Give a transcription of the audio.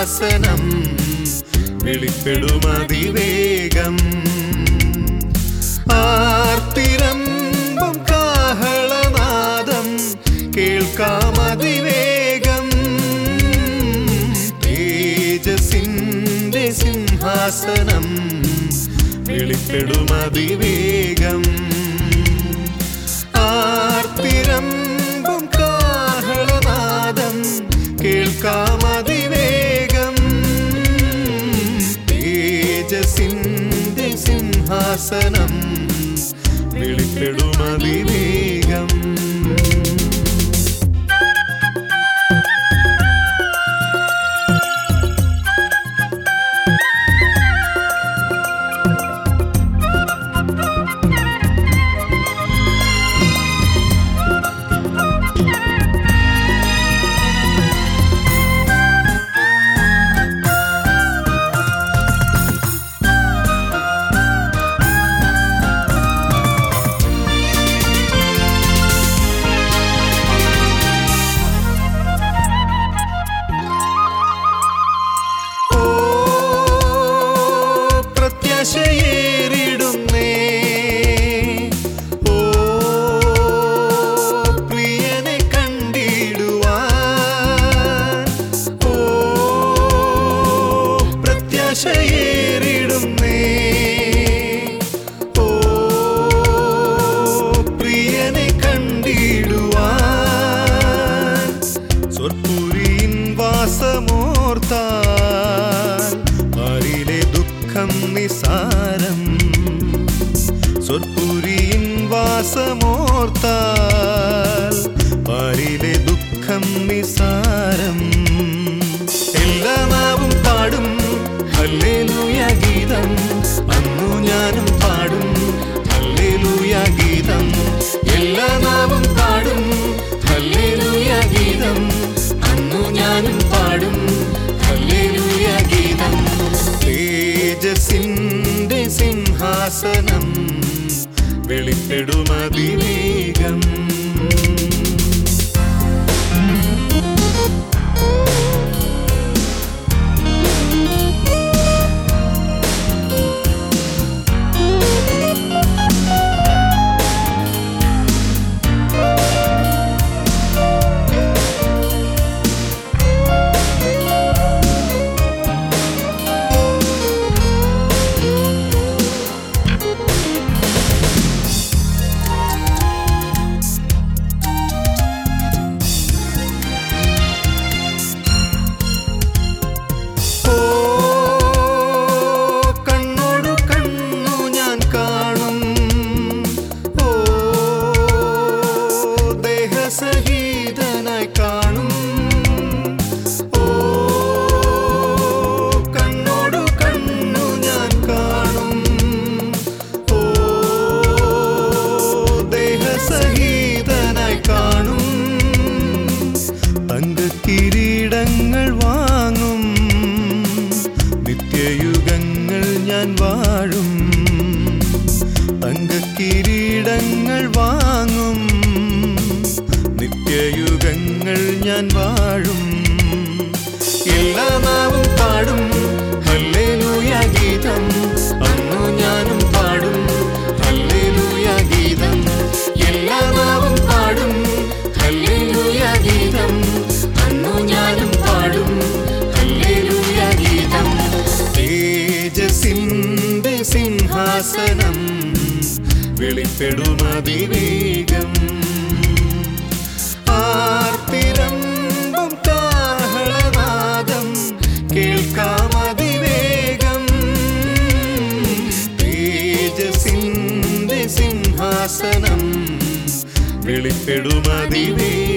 സിംഹാസനം വെളിപ്പെടുമതിവേഗം ആർത്തിരമ്പും കാഹളനാദം കേൾക്കാമതിവേഗം തേജസിന്റെ സിംഹാസനം വെളിപ്പെടുമതിവേഗം ആർത്തിരമ്പും കാഹളനാദം കേൾക്കാമതിവേഗം തേജസിന്റെ സിംഹാസനം വെളിപ്പെടുമതിവേഗം ഓ പ്രത്യാശയേറിടുന്നേ ഓ പ്രിയനെ കണ്ടിടുവാൻ ഓ പ്രത്യാശയേറിടുന്നേ ഓ പ്രിയനെ കണ്ടിടുവാൻ സ്വർപ്പുരിൻ വാസമോർത്താൽ ആരിലെ ദുഃഖം നിസാരം സ്വർപ്പുരിൻ വാസമോർത്താൽ ആരിലെ ദുഃഖം നിസാരം എല്ലാ നാവും പാടും ഹല്ലേലൂയ ഗീതം അന്നു ഞാനും പാടും ഹല്ലേലൂയ ഗീതം എല്ലാ നാവും പാടും ഹല്ലേലൂയ ഗീതം അന്നു ഞാനും പാടും ഹല്ലേലൂയ ഗീതം തേജസിന്റെ സിംഹാസനം വെളിപ്പെടുമതിവേഗം ഓ കണ്ണോടു കണ്ണു ഞാൻ കാണും ഓ ദേഹസഹിതനായി കാണും ഓ കണ്ണോടു കണ്ണു ഞാൻ കാണും ഓ ദേഹസഹിതനായി കാണും തങ്കക്കിരീടങ്ങൾ വാങ്ങും നിത്യയുഗങ്ങൾ ഞാൻ വാഴും തങ്കക്കിരീടങ്ങൾ വാങ്ങും നിത്യയുഗങ്ങൾ ഞാൻ വാഴും എല്ലാ നാവും പാടും ഹല്ലേലൂയ ഗീതം അന്നു ഞാനും പാടും ഹല്ലേലൂയ ഗീതം എല്ലാ നാവും പാടും ഹല്ലേലൂയ ഗീതം അന്നു ഞാനും പാടും ഹല്ലേലൂയ ഗീതം തേജസിന്റെ സിംഹാസനം വെളിപ്പെടുമതിവേഗം ആർത്തിരമ്പും കാഹളനാദം കേൾക്കാമതിവേഗം തേജസിന്റെ സിംഹാസനം വെളിപ്പെടുമതിവേഗം